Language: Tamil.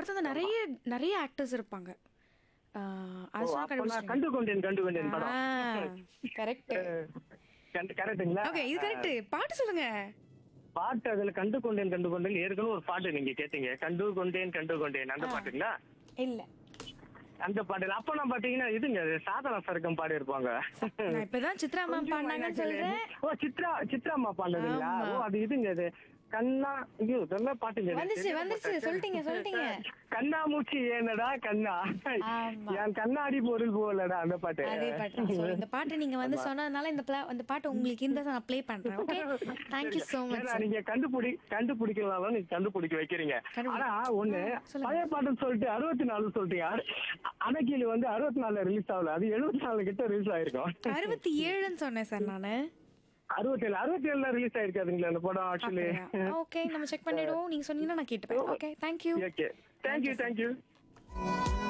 படத்துல வந்து நிறைய நிறைய ஆக்டர்ஸ் இருப்பாங்க ஆஹ், அது சொன்னா அப்ப நான் கண்டுபிடிச்சிட்டீங்க கண்டு கொண்டேன் கண்டு கொண்டேன் படம் கரெக்ட் கண்டு- கரெக்ட்டுங்களா ஓகே இது கரெக்ட் பாட்டு சொல்லுங்க பாட்டு அதுல கண்டு கொண்டேன் கண்டு கொண்டேன் ஏற்கனவே ஒரு பாட்டு நீங்க கேட்டீங்க கண்டு கொண்டேன் கண்டு கொண்டேன் அந்த பாட்டுங்களா இல்ல அந்த பாட்டு அப்ப நான் பாத்தீங்கன்னா இதுங்க அது சாதனா சருக்கம் பாடி இருப்பாங்க நான் இப்பதான் சித்ரா மேம் பாடினாங்கன்னு சொல்றேன் ஓ சித்ரா சித்ராம்மா பாடுனதுங்களா ஆமா. ஓ அது இதுங்க அது கண்ணா ஐயோ இதெல்லாம் பாட்டுங்க இது. வந்துச்சு, தெரியாம வந்துச்சு. பாட்டு. சொல்லிட்டீங்க, சொல்லிட்டீங்க. கண்ணாமூச்சி ஏனடா கண்ணா ஆமா. என் கண்ணாடி பொருள் போலடா அந்த பாட்டு அதே பாட்டு தான். So, இந்த பாட்டு நீங்க வந்து சொன்னதுனால இந்த pla- இந்த பாட்டு உங்களுக்கு இந்த நான் ப்ளே பண்றேன் ஓகே தேங்க்யூ சோ மச் ஏன்னா நீங்க கண்டுபிடி கண்டுபிடிக்கலாம் நீங்க கண்டுபிடிக்க வைக்கிறீங்க கண்டுபிடி- ஆனா ஒண்ணு சொல்லுங்க. பழைய பாட்டுன்னு சொல்லிட்டு அறுபத்தி நாலு சொல்லிட்டீங்க அ- அணக்கில் வந்து அறுபத்தி நாலுல ரிலீஸ் ஆகல அது எழுபத்தி நாலு கிட்ட ரிலீஸ் ஆயிருக்கும் அறுபத்தி ஏழுன்னு சொன்னேன் சார் நானு அறுபத்தி ஏழு அறுபத்தி ஏழுல ரிலீஸ் ஆயிருக்காதுங்களா அந்த படம் ஆக்சுவலி ஓகே நம்ம செக் பண்ணிடுவோம் நீங்க சொன்னீங்கன்னா நான் கேட்டுப்பேன் okay thank you okay thank you thank you